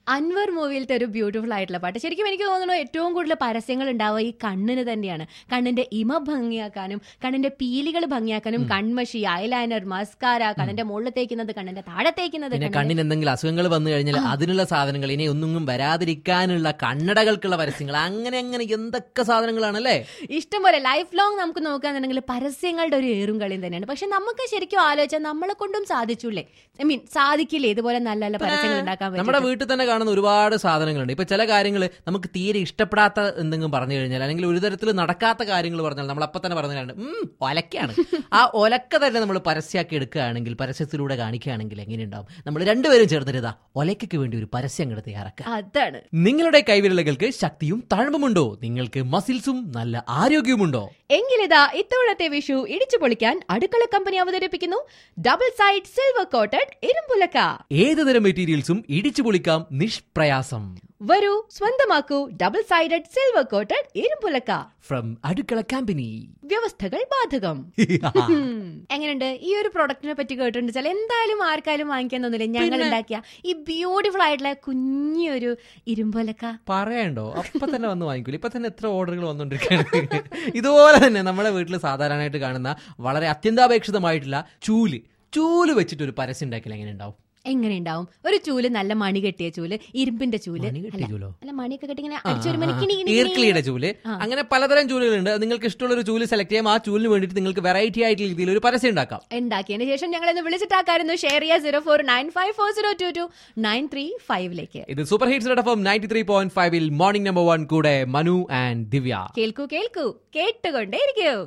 അൻവർ മൂവിയിലത്തെ ഒരു ബ്യൂട്ടിഫുൾ ആയിട്ടുള്ള പാട്ട് ശരിക്കും എനിക്ക് തോന്നുന്നു ഏറ്റവും കൂടുതൽ പരസ്യങ്ങൾ ഉണ്ടാവുക ഈ കണ്ണിന് തന്നെയാണ് കണ്ണിന്റെ ഇമ ഭംഗിയാക്കാനും കണ്ണിന്റെ പീലികൾ ഭംഗിയാക്കാനും കൺമഷി ഐലൈനർ മസ്കാര കണ്ണിന്റെ മുകളിൽ തേക്കുന്നത് കണ്ണിന്റെ താഴെ തേക്കുന്നത് പിന്നെ കണ്ണിന്റെ- കണ്ണിന് എന്തെങ്കിലും അസുഖങ്ങൾ വന്നു കഴിഞ്ഞാൽ അതിനുള്ള സാധനങ്ങൾ ഇനി ഒന്നും വരാതിരിക്കാനുള്ള കണ്ണടകൾക്കുള്ള പരസ്യങ്ങൾ അങ്ങനെ അങ്ങനെ എന്തൊക്കെ സാധനങ്ങളാണല്ലേ ഇഷ്ടം പോലെ ലൈഫ് ലോങ് നമുക്ക് നോക്കുകയാണെന്നുണ്ടെങ്കിൽ പരസ്യങ്ങളുടെ ഒരു ഏറും കളിയും തന്നെയാണ് പക്ഷെ നമുക്ക് ശരിക്കും ആലോചിച്ചാൽ നമ്മളെ കൊണ്ടും സാധിച്ചൂലേ ഐ മീൻ സാധിക്കില്ലേ ഇതുപോലെ നല്ല നല്ല പരസ്യങ്ങൾ ഉണ്ടാക്കാൻ നമ്മുടെ പറ്റും വീട്ടിൽ തന്നെ കാണുന്ന ഒരുപാട് സാധനങ്ങളുണ്ട് ഇപ്പൊ ചില കാര്യങ്ങൾ നമുക്ക് തീരെ ഇഷ്ടപ്പെടാത്ത എന്തെങ്കിലും പറഞ്ഞു കഴിഞ്ഞാൽ അല്ലെങ്കിൽ ഒരു തരത്തിൽ നടക്കാത്ത കാര്യങ്ങൾ പറഞ്ഞാൽ നമ്മൾ അപ്പൊ തന്നെ പറഞ്ഞു ഉം ഒലക്കാണ് ആ ഒലക്ക തന്നെ നമ്മൾ പരസ്യമാക്കി എടുക്കുകയാണെങ്കിൽ പരസ്യത്തിലൂടെ കാണിക്കുകയാണെങ്കിൽ എങ്ങനെയുണ്ടാവും നമ്മൾ രണ്ടുപേരും ചേർന്നിരുതാ ഒലക്കയ്ക്ക് വേണ്ടി ഒരു പരസ്യം അങ്ങോട്ട് തയ്യാറാക്കുക അതാണ് നിങ്ങളുടെ കൈവിരലുകൾക്ക് ശക്തിയും തഴമ്പുമുണ്ടോ നിങ്ങൾക്ക് മസിൽസും നല്ല ആരോഗ്യവുമുണ്ടോ എങ്കിലിതാ ഇത്തവണത്തെ വിഷു ഇടിച്ചു പൊളിക്കാൻ അടുക്കള കമ്പനി അവതരിപ്പിക്കുന്നു ഡബിൾ സൈഡ് സിൽവർ കോട്ടഡ് ഇരുമ്പുലക്ക ഏതുതരം മെറ്റീരിയൽസും ഇടിച്ചു പൊളിക്കാം നിഷ്പ്രയാസം വരൂ സ്വന്തമാക്കൂ ഡബിൾ സൈഡഡ് സിൽവർ കോട്ടഡ് ഇരുമ്പുലക്ക ഫ്രം അടുക്കള കമ്പനി വ്യവസ്ഥകൾ ബാധകം ഉം. എങ്ങനെയുണ്ട് ഈ ഒരു പ്രൊഡക്റ്റിനെ പറ്റി കേട്ടിട്ടുണ്ട് ചില എന്തായാലും ആർക്കായാലും വാങ്ങിക്കാൻ തോന്നില്ല ഞങ്ങൾ ഉണ്ടാക്കിയ ഈ ബ്യൂട്ടിഫുൾ ആയിട്ടുള്ള കുഞ്ഞൊരു ഇരുമ്പുലക്ക പറയണ്ടോ അപ്പൊ തന്നെ വന്ന് വാങ്ങിക്കൂല ഇപ്പൊ തന്നെ എത്ര ഓർഡറുകൾ വന്നോണ്ടിരിക്കുകയാണ് ഇതുപോലെ തന്നെ നമ്മുടെ വീട്ടിൽ സാധാരണയായിട്ട് കാണുന്ന വളരെ അത്യന്താപേക്ഷിതമായിട്ടുള്ള ചൂല് ചൂല് വെച്ചിട്ട് ഒരു പരസ്യം ഉണ്ടാക്കിയാൽ എങ്ങനെ ഉണ്ടാവും എങ്ങനെ ഉണ്ടാവും ഒരു ചൂല് നല്ല മണി കെട്ടിയ ചൂല് ഇരുമ്പിന്റെ ചൂല് മണി കെട്ടിയ അല്ല, ചൂലോ? അല്ല മണിയൊക്കെ കെട്ടി ഇങ്ങനെ ആ, അടിച്ചൊരു ആ, മണി ആ. കിണി കിണി കിണി ഈർക്കിളിയുടെ ചൂല് അങ്ങനെ പലതരം ചൂലുകളുണ്ട് അത് നിങ്ങൾക്ക് ഇഷ്ടമുള്ള ഒരു ചൂല് സെലക്ട് ചെയ്യാം ആ ചൂലിന് വേണ്ടിയിട്ട് നിങ്ങൾക്ക് വെറൈറ്റി ആയിട്ടുള്ള രീതിയിൽ ഒരു പരസ്യം ഉണ്ടാക്കാം ഉണ്ടാക്കിയതിന് ശേഷം ഞങ്ങൾ ഇന്ന് വിളിച്ചിട്ടാക്കായിരുന്നു ഷെയർ ചെയ്യുക zero four nine five four zero two two nine three ഫൈവിലേക്ക് ഇത് super hits F ninety three point ഫൈവിൽ മോർണിംഗ് നമ്പർ വൺ കൂടെ മനു ആൻഡ് ദിവ്യ കേൾക്കൂ കേൾക്കൂ കേട്ടുകൊണ്ടേ ഇരിക്കൂ